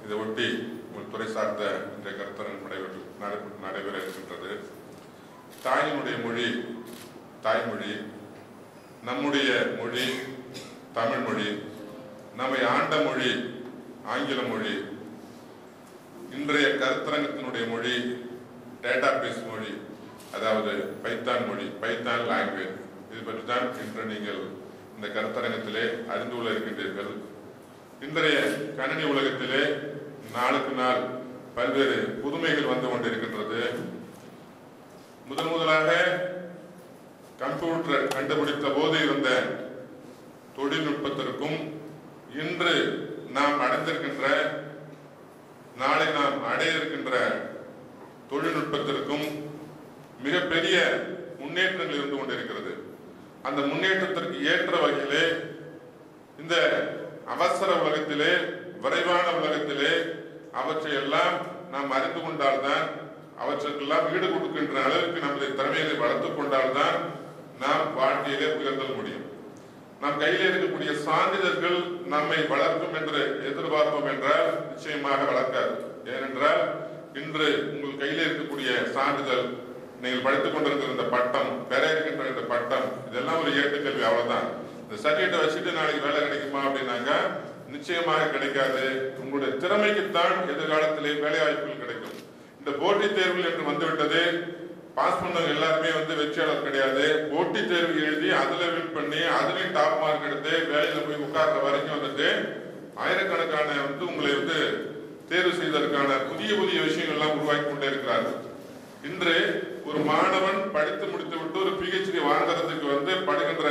இதை ஒட்டி உங்கள் துறை சார்ந்த இன்றைய கருத்தரங்கு நடைபெற நடைபெற- நடைபெற இருக்கின்றது தாயினுடைய மொழி தாய்மொழி நம்முடைய மொழி தமிழ் மொழி நம்மை ஆண்ட மொழி ஆங்கில மொழி இன்றைய கருத்தரங்கத்தினுடைய மொழி டேட்டாபேஸ் மொழி அதாவது பைத்தான் மொழி பைத்தான் லாங்குவேஜ் இது பற்றி தான் இன்று நீங்கள் இந்த கருத்தரங்கத்திலே அறிந்து கொள்ள இருக்கின்றீர்கள் இன்றைய கணினி உலகத்திலே நாளுக்கு நாள் பல்வேறு புதுமைகள் வந்து கொண்டிருக்கின்றது முதன் முதலாக கம்ப்யூட்டர் கண்டுபிடித்த போது இருந்த தொழில்நுட்பத்திற்கும் இன்று நாம் அடைந்திருக்கின்ற நாளை நாம் அடைய இருக்கின்ற தொழில்நுட்பத்திற்கும் மிகப்பெரிய முன்னேற்றங்கள் இருந்து கொண்டிருக்கிறது அந்த முன்னேற்றத்திற்கு ஏற்ற வகையிலே இந்த அவசர உலகத்திலே விரைவான உலகத்திலே அவற்றை எல்லாம் நாம் அறிந்து கொண்டால்தான் அவற்றுக்கெல்லாம் ஈடு கொடுக்கின்ற அளவுக்கு நமது திறமைகளை வளர்த்துக் கொண்டால்தான் நாம் வாழ்க்கையிலே உயர்த்தல் முடியும் நம் கையில் இருக்கக்கூடிய சான்றிதழ்கள் நம்மை வளர்க்கும் என்று எதிர்பார்ப்போம் என்றால் நிச்சயமாக வளர்க்காது ஏனென்றால் இன்று உங்கள் கையில் இருக்கக்கூடிய சான்றிதழ் நீங்கள் படித்துக் கொண்டிருக்கிற இந்த பட்டம் பெற இருக்கின்ற இந்த பட்டம் இதெல்லாம் ஒரு ஏட்டுக்கல்வி அவ்வளவுதான் இந்த சர்டிஃபிகேட்டை வச்சுட்டு நாளைக்கு வேலை கிடைக்குமா அப்படின்னாக்கா நிச்சயமாக கிடைக்காது உங்களுடைய திறமைக்குத்தான் எதிர்காலத்திலே வேலை வாய்ப்புகள் கிடைக்கும் இந்த போட்டித் தேர்வில் என்று வந்துவிட்டது பாஸ் பண்ணவங்க எல்லாருமே வந்து வெற்றியாளர் கிடையாது போட்டித் தேர்வு எழுதி அதுல வின் பண்ணி அதுலயும் டாப் மார்க் எடுத்து வேலையில போய் உட்கார்ற வரைக்கும் வந்துட்டு ஆயிரக்கணக்கான வந்து உங்களை வந்து தேர்வு செய்வதற்கான புதிய புதிய விஷயங்கள் எல்லாம் உருவாக்கி கொண்டே இருக்கிறார்கள் இன்று ஒரு மாணவன் படித்து முடித்து விட்டு ஒரு பிஹெச்டி வாங்குறதுக்கு வந்து படுகின்ற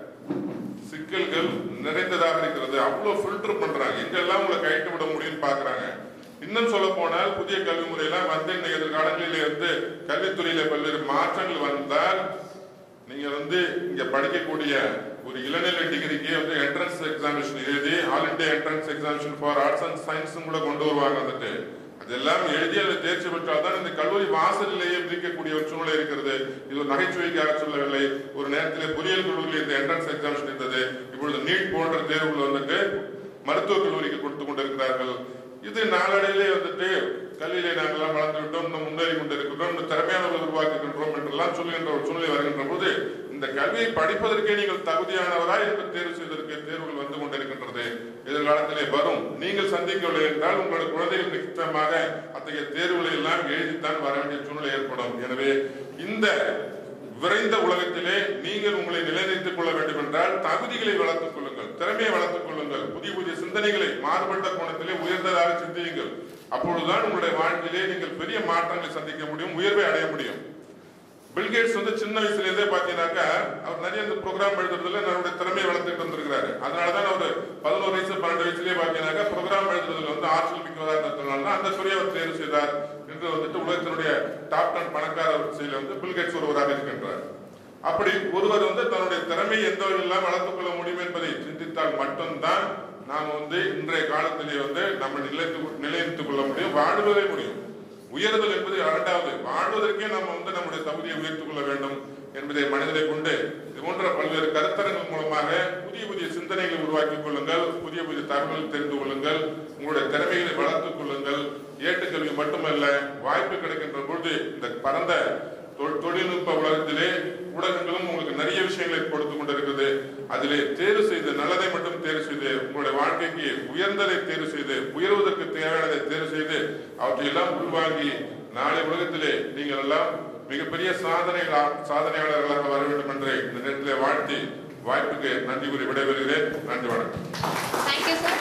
சிக்கல்கள் நிறைந்ததாக இருக்கிறது அவ்வளவு ஃபில்டர் பண்றாங்க எங்கெல்லாம் உங்களை கைட்டு விட முடியும்னு பாக்குறாங்க இன்னும் சொல்ல போனால் புதிய கல்வி முறையெல்லாம் வந்து இன்னைக்கு எதிர்காலங்களிலே இருந்து கல்வித்துறையில பல்வேறு மாற்றங்கள் வந்தால் நீங்க வந்து இங்க படிக்கக்கூடிய ஒரு இளநிலை டிகிரிக்கு வந்து என்ட்ரன்ஸ் எக்ஸாமினேஷன் எழுதி all India entrance examination for arts and science கூட கொண்டு வருவாங்க வந்துட்டு அதெல்லாம் எழுதி அதில் தேர்ச்சி பெற்றால் தான் இந்த கல்லூரி வாசலிலேயே விதிக்கக்கூடிய ஒரு சூழ்நிலை இருக்கிறது இது ஒரு நகைச்சுவைக்காக சொல்லவில்லை ஒரு நேரத்திலே பொறியியல் கல்லூரியில் இந்த என்ட்ரன்ஸ் எக்ஸாமினேஷன் இருந்தது இப்பொழுது நீட் போன்ற தேர்வுகள் வந்துட்டு மருத்துவக் கல்லூரிக்கு கொடுத்து கொண்டிருக்கிறார்கள் இது நாளடைவிலே வந்துட்டு கல்வியிலே நாங்கள்லாம் வளர்ந்து விட்டோம் இன்னும் முன்னேறி கொண்டிருக்கிறோம் இந்த திறமையானவர்கள் உருவாக்குகின்றோம் என்றெல்லாம் சொல்லுகின்ற ஒரு சூழ்நிலை வருகின்ற போது இந்த கல்வியை படிப்பதற்கே நீங்கள் தகுதியானவரா என்று தேர்வு செய்வதற்கு தேர்வுகள் வந்து கொண்டிருக்கின்றது எதிர்காலத்திலே வரும் நீங்கள் சந்திக்கவில்லை என்றால் உங்களுடைய குழந்தைகள் நிச்சயமாக அத்தகைய தேர்வுகளை எல்லாம் எழுதித்தான் வர வேண்டிய சூழ்நிலை ஏற்படும் எனவே இந்த விரைந்த உலகத்திலே நீங்கள் உங்களை நிலைநிறுத்திக் கொள்ள வேண்டும் என்றால் தகுதிகளை வளர்த்துக் கொள்ளுங்கள் திறமையை வளர்த்துக் கொள்ளுங்கள் புதிய புதிய சிந்தனைகளை மாறுபட்ட கோணத்திலே உயர்ந்ததாக சிந்தியுங்கள் அப்பொழுதுதான் உங்களுடைய வாழ்க்கையிலே நீங்கள் பெரிய மாற்றங்களை சந்திக்க முடியும் உயர்வை அடைய முடியும் பில்கேட்ஸ் வந்து சின்ன வயசுல இருந்தே பாத்தீங்கன்னாக்கா அவர் நிறைய இந்த ப்ரோக்ராம் எழுதுறதுல நம்மளுடைய திறமையை வளர்த்துட்டு வந்திருக்கிறாரு அதனாலதான் அவர் பதினோரு வயசு பன்னெண்டு வயசுலயே பாத்தீங்கன்னாக்கா ப்ரோக்ராம் எழுதுறதுல வந்து ஆற்றல் மிக்கவராக இருந்ததுனால அந்த துறையை அவர் தேர்வு செய்தார் என்று வந்துட்டு உலகத்தினுடைய டாப் டென் பணக்கார வரிசையில வந்து பில்கேட்ஸ் ஒருவராக இருக்கின்றார் அப்படி ஒருவர் வந்து தன்னுடைய திறமையை எந்த வகையிலாம் வளர்த்துக் கொள்ள முடியும் என்பதை சிந்தித்தால் மட்டும்தான் நாம் வந்து இன்றைய காலத்திலே வந்து நம்ம நிலைத்து நிலைநிறுத்திக் கொள்ள முடியும் வாழ்வதே முடியும் உயர்தல் என்பது இரண்டாவது வாழ்வதற்கே நம்ம வந்து நம்முடைய தகுதியை உயர்த்திக் கொள்ள வேண்டும் என்பதை மனதிலே கொண்டு இது போன்ற பல்வேறு கருத்தரங்கள் மூலமாக புதிய புதிய சிந்தனைகளை உருவாக்கிக் கொள்ளுங்கள் புதிய புதிய தகவல்கள் தெரிந்து கொள்ளுங்கள் உங்களுடைய திறமைகளை வளர்த்துக் கொள்ளுங்கள் ஏட்டுக்கல்வி மட்டுமல்ல வாய்ப்பு கிடைக்கின்ற பொழுது இந்த பரந்த தொ- தொழில்நுட்ப உலகத்திலே ஊடகங்களும் உங்களுக்கு நிறைய விஷயங்களை கொடுத்து கொண்டிருக்கிறது அதிலே தேர்வு செய்து நல்லதை மட்டும் தேர்வு செய்து உங்களுடைய வாழ்க்கைக்கு உயர்ந்ததை தேர்வு செய்து உயர்வதற்கு தேவையானதை தேர்வு செய்து அவற்றை எல்லாம் உள்வாங்கி நாளை உலகத்திலே நீங்கள் எல்லாம் மிகப்பெரிய சாதனைகளா சாதனையாளர்களாக வர வேண்டும் என்று இந்த நேரத்திலே வாழ்த்தி வாய்ப்புக்கு நன்றி கூறி விடைபெறுகிறேன் நன்றி வணக்கம் தேங்க்யூ சார்